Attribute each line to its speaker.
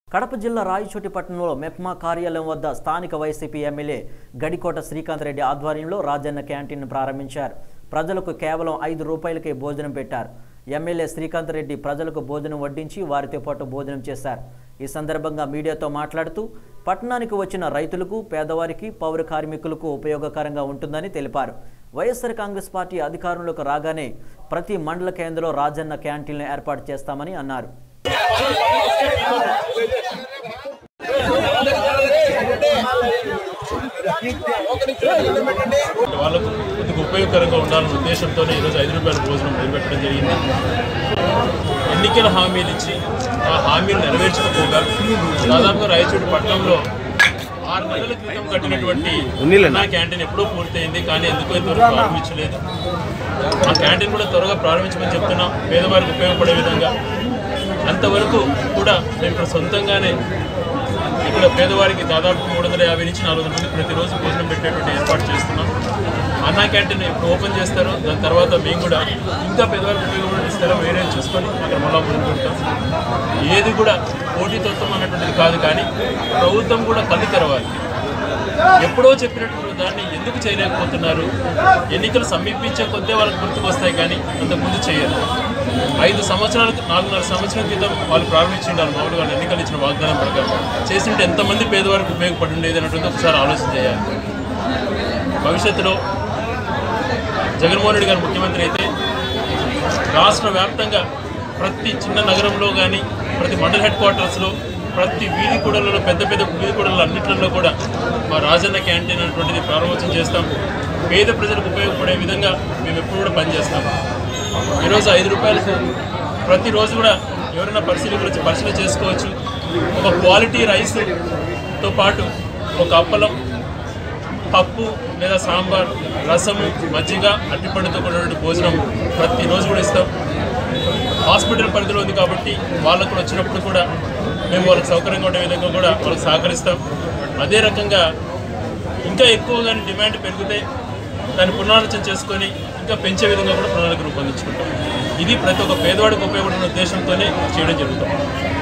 Speaker 1: కడప జిల్లా రాయచోటి పట్టణంలో మెప్మా కార్యాలయం వద్ద స్థానిక వైసీపీ ఎమ్మెల్యే గడికోట శ్రీకాంత్ రెడ్డి ఆధ్వర్యంలో రాజన్న క్యాంటీన్ ప్రారంభించారు ప్రజలకు కేవలం ఐదు రూపాయలకే భోజనం పెట్టారు ఎమ్మెల్యే శ్రీకాంత్ రెడ్డి ప్రజలకు భోజనం వడ్డించి వారితో పాటు భోజనం చేశారు ఈ సందర్భంగా మీడియాతో మాట్లాడుతూ పట్టణానికి వచ్చిన రైతులకు పేదవారికి పౌర కార్మికులకు ఉపయోగకరంగా ఉంటుందని తెలిపారు వైఎస్ఆర్ కాంగ్రెస్ పార్టీ అధికారంలోకి రాగానే ప్రతి మండల కేంద్రంలో రాజన్న క్యాంటీన్లు ఏర్పాటు చేస్తామని అన్నారు
Speaker 2: వాళ్ళకు కొద్దిగా ఉపయోగకరంగా ఉండాలనే ఉద్దేశంతోనే ఈరోజు ఐదు రూపాయల భోజనం మొదలుపెట్టడం జరిగింది ఎన్నికల హామీలు ఇచ్చి ఆ హామీలు నెరవేర్చకపోగా దాదాపుగా రాయచూడు పట్టణంలో ఆరు నెలల క్రితం కట్టినటువంటి నా క్యాంటీన్ ఎప్పుడో పూర్తయింది కానీ ఎందుకో ఇంతవరకు ప్రారంభించలేదు ఆ క్యాంటీన్ కూడా త్వరగా ప్రారంభించమని చెప్తున్నాం పేదవారికి ఉపయోగపడే విధంగా అంతవరకు కూడా మేము ఇక్కడ సొంతంగానే ఇక్కడ పేదవారికి దాదాపు మూడు వందల యాభై నుంచి నాలుగు వందల మంది ప్రతిరోజు భోజనం పెట్టేటువంటి ఏర్పాటు చేస్తున్నాం అన్నా క్యాంటీన్ ఎప్పుడు ఓపెన్ చేస్తారో దాని తర్వాత మేము కూడా ఇంకా పేదవారికి ఉపయోగపడే స్థలం వేరే చూసుకొని అక్కడ మళ్ళా ముందుకుంటాం ఏది కూడా పోటీతత్వం అన్నటువంటిది కాదు కానీ ప్రభుత్వం కూడా కళ్ళు తెరవాలి ఎప్పుడో చెప్పినటువంటి దాన్ని ఎందుకు చేయలేకపోతున్నారు ఎన్నికలు సమీపించే కొద్దే వాళ్ళకి గుర్తుకొస్తాయి కానీ అంతకుముందు చేయరు ఐదు సంవత్సరాలకు నాలుగున్నర సంవత్సరం క్రితం వాళ్ళు ప్రారంభించిండారు మామూలుగా వాళ్ళు ఎన్నికలు ఇచ్చిన వాగ్దానం ప్రకారం చేసింటే ఎంతమంది పేదవారికి ఉపయోగపడి ఉండేది అన్నటువంటి ఒకసారి ఆలోచన చేయాలి భవిష్యత్తులో జగన్మోహన్ రెడ్డి గారు ముఖ్యమంత్రి అయితే రాష్ట్ర వ్యాప్తంగా ప్రతి చిన్న నగరంలో కానీ ప్రతి మండల హెడ్ క్వార్టర్స్లో ప్రతి వీధి కూడలలో పెద్ద పెద్ద వీధి కూడలు అన్నింటిలో కూడా మా రాజన్న క్యాంటీన్ అనేటువంటిది ప్రారంభోత్సవం చేస్తాం పేద ప్రజలకు ఉపయోగపడే విధంగా మేము ఎప్పుడు కూడా పనిచేస్తాం ఈరోజు ఐదు రూపాయలు ప్రతిరోజు కూడా ఎవరైనా పరిశీలన గురించి పరిశీలన చేసుకోవచ్చు ఒక క్వాలిటీ రైస్తో పాటు ఒక అప్పలం పప్పు లేదా సాంబార్ రసము మజ్జిగ అట్టిపండుతో కూడినటువంటి భోజనం ప్రతిరోజు కూడా ఇస్తాం హాస్పిటల్ పరిధిలో ఉంది కాబట్టి వాళ్ళకు కూడా వచ్చినప్పుడు కూడా మేము వాళ్ళకి సౌకర్యంగా ఉండే విధంగా కూడా వాళ్ళకి సహకరిస్తాం అదే రకంగా ఇంకా ఎక్కువగా డిమాండ్ పెరిగితే దాన్ని పునరాలోచన చేసుకొని ఇంకా పెంచే విధంగా కూడా ప్రణాళిక రూపొందించుకుంటాం ఇది ప్రతి ఒక్క పేదవాడికి ఉపయోగపడిన ఉద్దేశంతోనే చేయడం జరుగుతుంది